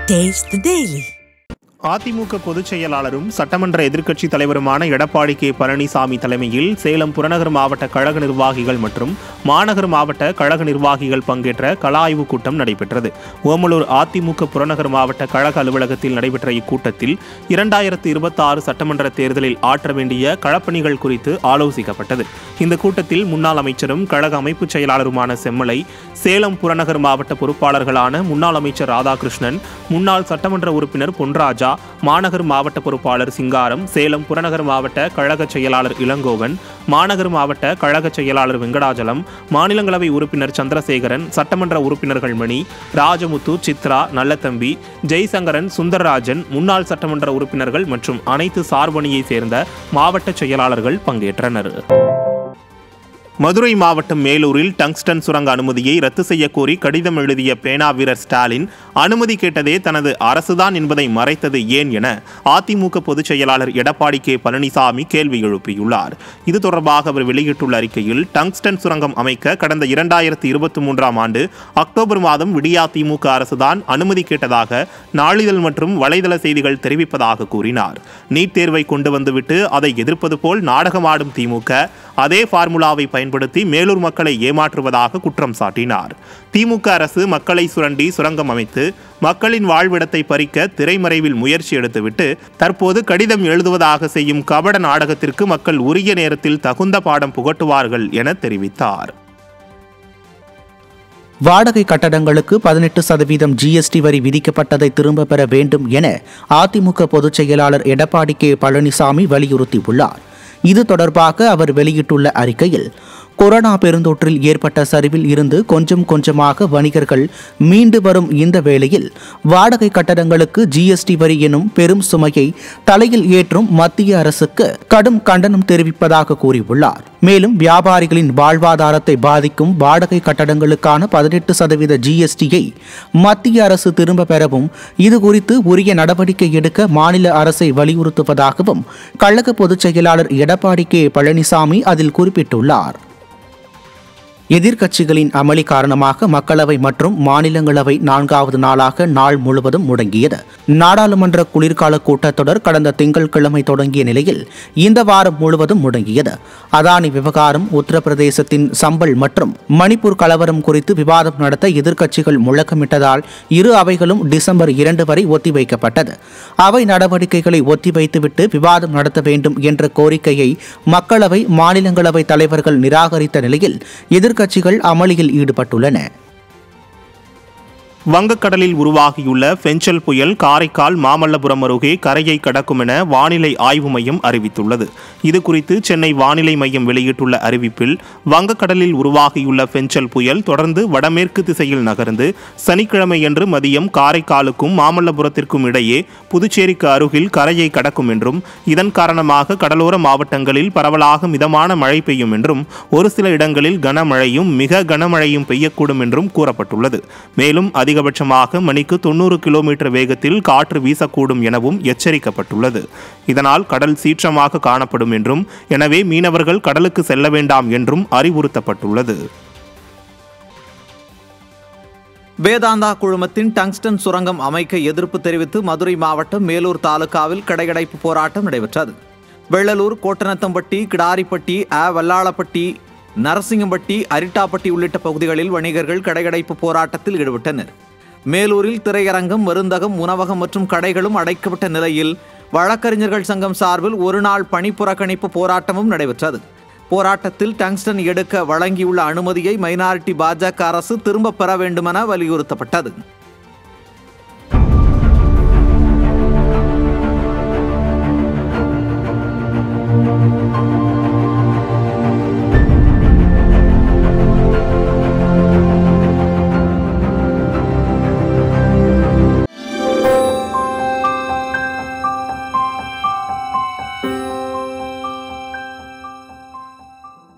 Taste the Daily. AIADMK பொதுச் செயலாளரும் சட்டமன்ற எதிர்க்கட்சித் தலைவருமான எடப்பாடி கே பழனிசாமி தலைமையில் சேலம் புறநகர் மாவட்ட கழக நிர்வாகிகள் மற்றும் மாநகர் மாவட்ட கழக நிர்வாகிகள் பங்கேற்ற கள ஆய்வுக் கூட்டம் நடைபெற்றது ஓமலூர் அதிமுக புறநகர் மாவட்ட கழக அலுவலகத்தில் நடைபெற்ற இக்கூட்டத்தில் இரண்டாயிரத்து இருபத்தி ஆறு சட்டமன்ற தேர்தலில் ஆற்ற வேண்டிய களப்பணிகள் குறித்து ஆலோசிக்கப்பட்டது இந்த கூட்டத்தில் முன்னாள் அமைச்சரும் கழக அமைப்புச் செயலாளருமான செம்மலை சேலம் புறநகர் மாவட்ட பொறுப்பாளர்களான முன்னாள் அமைச்சர் ராதாகிருஷ்ணன் முன்னாள் சட்டமன்ற உறுப்பினர் பொன்ராஜா மாநகர் மாவட்ட பொறுப்பாளர் சிங்காரம் சேலம் புறநகர் மாவட்ட கழக செயலாளர் இளங்கோவன் மாநகர் மாவட்ட கழக செயலாளர் வெங்கடாஜலம் மாநிலங்களவை உறுப்பினர் சந்திரசேகரன் சட்டமன்ற உறுப்பினர்கள் மணி ராஜமுத்து சித்ரா நல்லத்தம்பி ஜெய்சங்கரன் சுந்தரராஜன் முன்னாள் சட்டமன்ற உறுப்பினர்கள் மற்றும் அனைத்து சார்பணியைச் சேர்ந்த மாவட்ட செயலாளர்கள் பங்கேற்றனர் மதுரை மாவட்டம் மேலூரில் டங்ஸ்டன் சுரங்க அனுமதியை ரத்து செய்யக்கோரி கடிதம் எழுதிய பேனா வீரர் ஸ்டாலின் அனுமதி கேட்டதே தனது அரசுதான் என்பதை மறைத்தது ஏன் என அதிமுக பொதுச் செயலாளர் எடப்பாடி கே பழனிசாமி கேள்வி எழுப்பியுள்ளார் இது தொடர்பாக அவர் வெளியிட்டுள்ள அறிக்கையில் டங்ஸ்டன் சுரங்கம் அமைக்க கடந்த இரண்டாயிரத்தி இருபத்தி மூன்றாம் ஆண்டு அக்டோபர் மாதம் விடியா திமுக அரசுதான் அனுமதி கேட்டதாக நாளிதழ் மற்றும் வலைதள செய்திகள் தெரிவிப்பதாக கூறினார் நீட் தேர்வை கொண்டு வந்துவிட்டு அதை எதிர்ப்பது போல் நாடகமாடும் திமுக அதே ஃபார்முலாவை பயன்படுத்தி மேலூர் மக்களை ஏமாற்றுவதாக குற்றம் சாட்டினார் திமுக அரசு மக்களை சுரண்டி சுரங்கம் அமைத்து மக்களின் வாழ்விடத்தை பறிக்க திரைமறைவில் முயற்சி எடுத்துவிட்டு தற்போது கடிதம் எழுதுவதாக செய்யும் கபட நாடகத்திற்கு மக்கள் உரிய நேரத்தில் தகுந்த பாடம் புகட்டுவார்கள் என தெரிவித்தார் வாடகை கட்டடங்களுக்கு பதினெட்டு சதவீதம் ஜிஎஸ்டி வரி விதிக்கப்பட்டதை திரும்ப பெற வேண்டும் என அதிமுக பொதுச் செயலாளர் எடப்பாடி கே பழனிசாமி வலியுறுத்தியுள்ளார் இது தொடர்பாக அவர் வெளியிட்டுள்ள அறிக்கையில் கொரோனா பெருந்தொற்றில் ஏற்பட்ட சரிவில் இருந்து கொஞ்சம் கொஞ்சமாக வணிகர்கள் மீண்டு வரும் இந்த வேளையில் வாடகை கட்டடங்களுக்கு ஜிஎஸ்டி வரி எனும் பெரும் சுமையை தலையில் ஏற்றும் மத்திய அரசுக்கு கடும் கண்டனம் தெரிவிப்பதாக கூறியுள்ளார் மேலும் வியாபாரிகளின் வாழ்வாதாரத்தை பாதிக்கும் வாடகை கட்டடங்களுக்கான பதினெட்டு சதவீத ஜிஎஸ்டியை மத்திய அரசு திரும்ப பெறவும் இது குறித்து உரிய நடவடிக்கை எடுக்க மாநில அரசை வலியுறுத்துவதாகவும் கழக பொதுச் செயலாளர் எடப்பாடி கே பழனிசாமி அதில் குறிப்பிட்டுள்ளார் எதிர்க்கட்சிகளின் அமளி காரணமாக மக்களவை மற்றும் மாநிலங்களவை நான்காவது நாளாக நாள் முழுவதும் முடங்கியது நாடாளுமன்ற குளிர்கால கூட்டத்தொடர் கடந்த திங்கட்கிழமை தொடங்கிய நிலையில் இந்த வாரம் முழுவதும் முடங்கியது அதானி விவகாரம் உத்தரப்பிரதேசத்தின் சம்பல் மற்றும் மணிப்பூர் கலவரம் குறித்து விவாதம் நடத்த எதிர்க்கட்சிகள் முழக்கமிட்டதால் இரு அவைகளும் டிசம்பர் இரண்டு வரை ஒத்திவைக்கப்பட்டது அவை நடவடிக்கைகளை ஒத்திவைத்துவிட்டு விவாதம் நடத்த வேண்டும் என்ற கோரிக்கையை மக்களவை மாநிலங்களவை தலைவர்கள் நிராகரித்த நிலையில் எதிர்க்கட்சிகள் அமளியில் ஈடுபட்டுள்ளன வங்கக்கடலில் உருவாகியுள்ள ஃபெஞ்சல் புயல் காரைக்கால் மாமல்லபுரம் அருகே கரையை கடக்கும் என வானிலை ஆய்வு மையம் அறிவித்துள்ளது இது குறித்து சென்னை வானிலை மையம் வெளியிட்டுள்ள அறிவிப்பில் வங்கக்கடலில் உருவாகியுள்ள ஃபெஞ்சல் புயல் தொடர்ந்து வடமேற்கு திசையில் நகர்ந்து சனிக்கிழமையன்று மதியம் காரைக்காலுக்கும் மாமல்லபுரத்திற்கும் இடையே புதுச்சேரிக்கு அருகில் கரையை கடக்கும் என்றும் இதன் காரணமாக கடலோர மாவட்டங்களில் பரவலாக மிதமான மழை பெய்யும் என்றும் ஒரு சில இடங்களில் கனமழையும் மிக கனமழையும் பெய்யக்கூடும் என்றும் கூறப்பட்டுள்ளது மேலும் அதிகபட்சமாக மணிக்கு தொண்ணூறு கிலோமீட்டர் வேகத்தில் காற்று வீசக்கூடும் எனவும் எச்சரிக்கப்பட்டுள்ளது இதனால் கடல் சீற்றமாக காணப்படும் என்றும் எனவே மீனவர்கள் கடலுக்கு செல்ல வேண்டாம் என்றும் அறிவுறுத்தப்பட்டுள்ளது வேதாந்தா குழுமத்தின் டங்ஸ்டன் சுரங்கம் அமைக்க எதிர்ப்பு தெரிவித்து மதுரை மாவட்டம் மேலூர் தாலுகாவில் கடையடைப்பு போராட்டம் நடைபெற்றது வெள்ளலூர் கோட்டனத்தம்பட்டி கிடாரிப்பட்டி அ வல்லாளப்பட்டி நரசிங்கம்பட்டி அரிட்டாப்பட்டி உள்ளிட்ட பகுதிகளில் வணிகர்கள் கடையடைப்பு போராட்டத்தில் ஈடுபட்டனர் மேலூரில் திரையரங்கம் மருந்தகம் உணவகம் மற்றும் கடைகளும் அடைக்கப்பட்ட நிலையில் வழக்கறிஞர்கள் சங்கம் சார்பில் ஒருநாள் பணி புறக்கணிப்பு போராட்டமும் நடைபெற்றது போராட்டத்தில் டங்ஸ்டன் எடுக்க வழங்கியுள்ள அனுமதியை மைனாரிட்டி பாஜக அரசு திரும்பப் பெற வேண்டுமென வலியுறுத்தப்பட்டது